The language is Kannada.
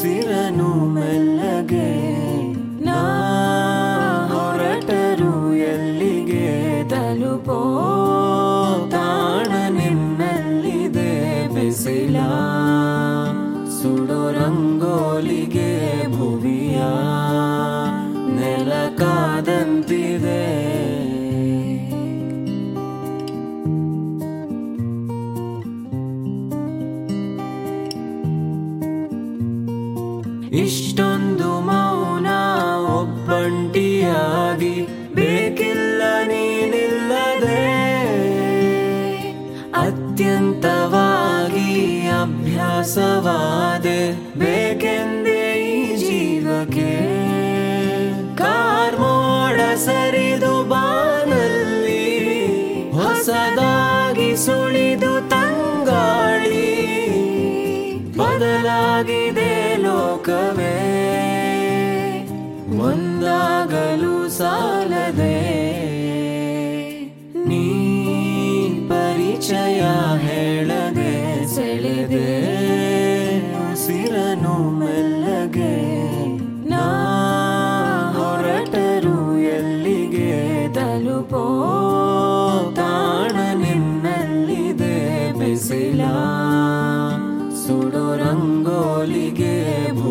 ಉಸಿರನು ಮೆಲ್ಲಗೆ ನಾ ಹೊರಟರು ಎಲ್ಲಿಗೆ ತಲುಪೋ ತಾಣ ನಿನ್ನಲ್ಲಿದೆ ಬಿಸಿಲ ಸುಡೋ ರಂಗೋಲಿಗೆ ಭುವಿಯ ನೆಲಕಾದಂತಿದೆ ಇಷ್ಟೊಂದು ಮೌನ ಒಬ್ಬಂಟಿಯಾಗಿ ಬೇಕಿಲ್ಲ ನೀನಿಲ್ಲದೆ ಅತ್ಯಂತವಾಗಿ ಅಭ್ಯಾಸವಾದೆ ಬೇಕೆಂದೇ ಈ ಜೀವಕ್ಕೆ ಕಾರ್ಮೋಡ ಸರಿದು ಬಾನಲ್ಲಿ ಹೊಸದಾಗಿ ಸುಳಿದು ತಂಗಾಳಿ ಬದಲಾಗಿದೆ ಲೋಕವೇ ಒಂದಾಗಲು ಸಾಲದೆ ನೀ ಪರಿಚಯ ಹೇಳದೆ ಸೆಳೆದೆ ಉಸಿರನು ಮೆಲ್ಲಗೆ ನಾ ಹೊರಟರು ಎಲ್ಲಿಗೆ ತಲುಪೋ ತಾಣ ನಿನ್ನಲ್ಲಿದೆ ಬಿಸಿಲ ಸುಡೋ ರಂಗೋಲಿಗೆ